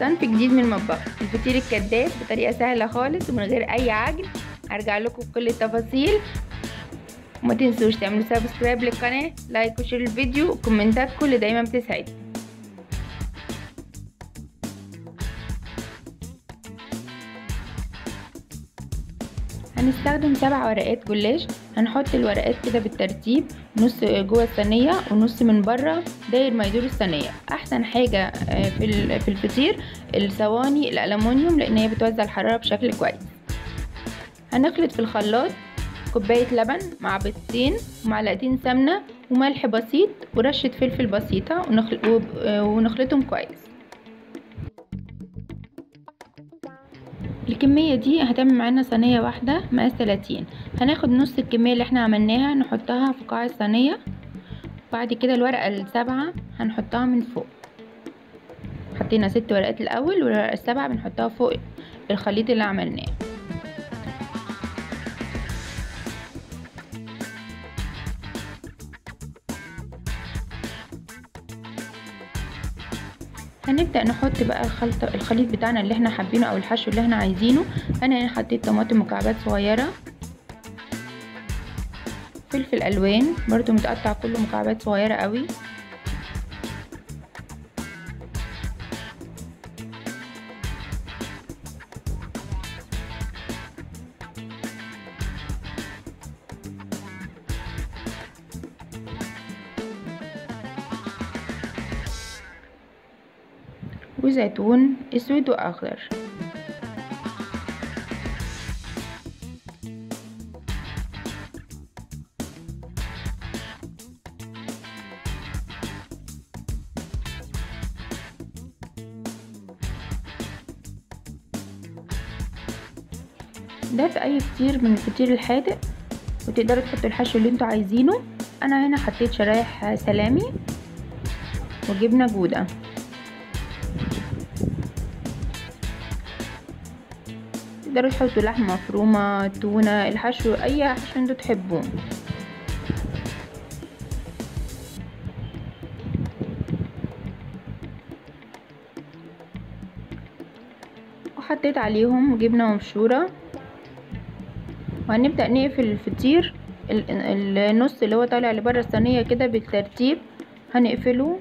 صنف جديد من المطبخ الفطير الكداب بطريقة سهلة خالص ومن غير أي عجن هرجع لكم بكل التفاصيل وما تنسوش تعملوا سبسكرايب للقناة لايك وشير الفيديو وكومنتاتكم اللي دايما بتسعدني هنستخدم سبع ورقات جلاش هنحط الورقات كده بالترتيب نص جوه الصينيه ونص من بره داير ما يدور الصينيه احسن حاجه في في الفطير الصواني الالومنيوم لان هي بتوزع الحراره بشكل كويس هنخلط في الخلاط كوبايه لبن مع بيضتين ومعلقتين سمنه وملح بسيط ورشه فلفل بسيطه ونخلطهم كويس الكمية دي هتعمل معانا صينية واحدة مقاس 30 هناخد نص الكمية اللي احنا عملناها نحطها في قاع الصينية بعد كده الورقة السبعة هنحطها من فوق حطينا ست ورقات الاول والورقة السبعة بنحطها فوق الخليط اللي عملناه هنبدأ نحط بقى الخلطة الخليط بتاعنا اللي احنا حابينه او الحشو اللي احنا عايزينه انا هنا حطيت طماطم مكعبات صغيرة فلفل الوان برضو متقطع كله مكعبات صغيرة قوي وزيتون اسود واخضر ده في اي فطير من الفطير الحادق وتقدروا تحطوا الحشو اللي انتوا عايزينه انا هنا حطيت شرايح سلامي وجبنه جوده تقدروا تحطوا لحمة مفرومة تونة الحشو اي حشو انتوا تحبوه وحطيت عليهم جبنة مبشورة وهنبدأ نقفل الفطير النص اللي هو طالع لبره الصينية كده بالترتيب هنقفله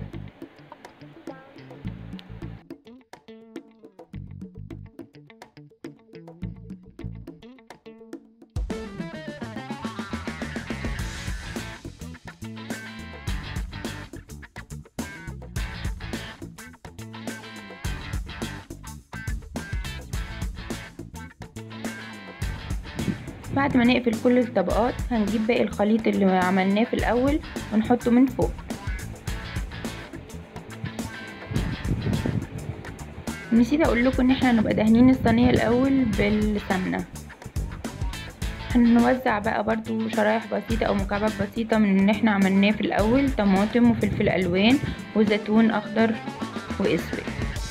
بعد ما نقفل كل الطبقات هنجيب باقي الخليط اللي عملناه في الاول ونحطه من فوق نسيت اقول لكم ان احنا هنبقى دهنين الصينيه الاول بالسمنه هنوزع بقى برضو شرايح بسيطة او مكعبات بسيطة من اللي احنا عملناه في الاول طماطم وفلفل الوان وزيتون اخضر واسود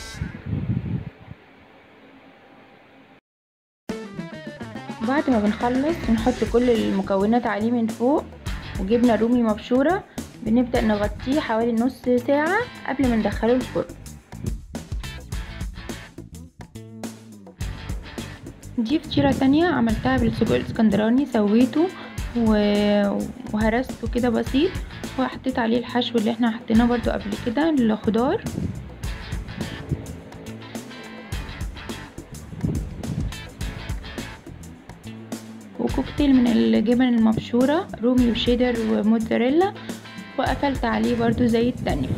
بعد ما بنخلص نحط كل المكونات عليه من فوق وجبنة رومي مبشورة بنبدأ نغطيه حوالي نص ساعة قبل ما ندخله الفرن دي فطيرة تانية عملتها بالسجق الاسكندراني سويته وهرسته كده بسيط وحطيت عليه الحشو اللي احنا حطيناه برضو قبل كده الخضار وكوكتيل من الجبن المبشورة رومي وشيدر وموتزاريلا وقفلت عليه برضو زي التانية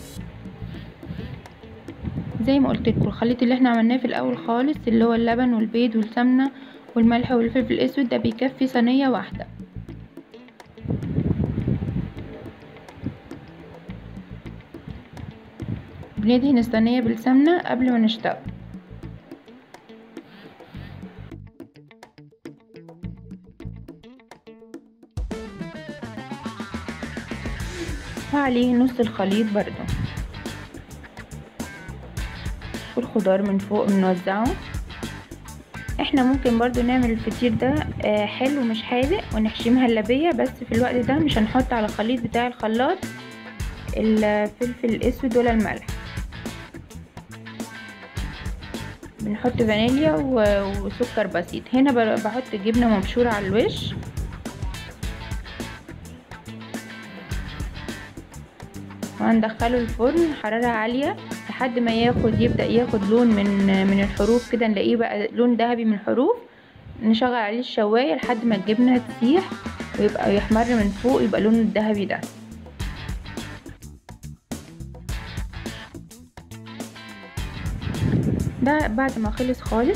زي ما قلت لكم الخليط اللي احنا عملناه في الاول خالص اللي هو اللبن والبيض والسمنة والملح والفلفل الاسود ده بيكفي صينية واحدة بندهن الصينية بالسمنة قبل ما نشتغل وعليه نص الخليط برضو والخضار من فوق بنوزعه احنا ممكن برضو نعمل الفطير ده آه، حلو مش حادق ونحشيه مهلبية بس في الوقت ده مش هنحط على الخليط بتاع الخلاط الفلفل الاسود ولا الملح بنحط فانيليا و- وسكر بسيط هنا ب- بحط جبنه مبشوره على الوش وهندخله الفرن حرارة عالية لحد ما ياخد يبدأ ياخد لون من من الحروف كده نلاقيه بقى لون ذهبي من الحروف نشغل عليه الشواية لحد ما الجبنة تسيح ويبقى يحمر من فوق يبقى لونه الذهبي ده ده بعد ما خلص خالص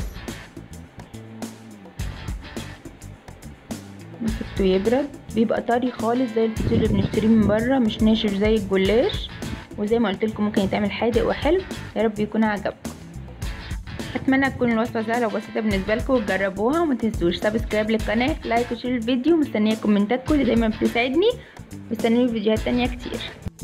نسيبته يبرد بيبقى طري خالص زي الفطير اللي بنشتريه من بره مش ناشف زي الجلاش وزي ما قلت لكم ممكن يتعمل حادق وحلو يا رب يكون عجبكم اتمنى تكون الوصفه سهله وبسيطه بالنسبه لكم وتجربوها وما تنسوش سبسكرايب للقناه لايك وشير الفيديو مستنيه كومنتاتكم اللي دايما بتساعدني مستنيه فيديوهات تانية كتير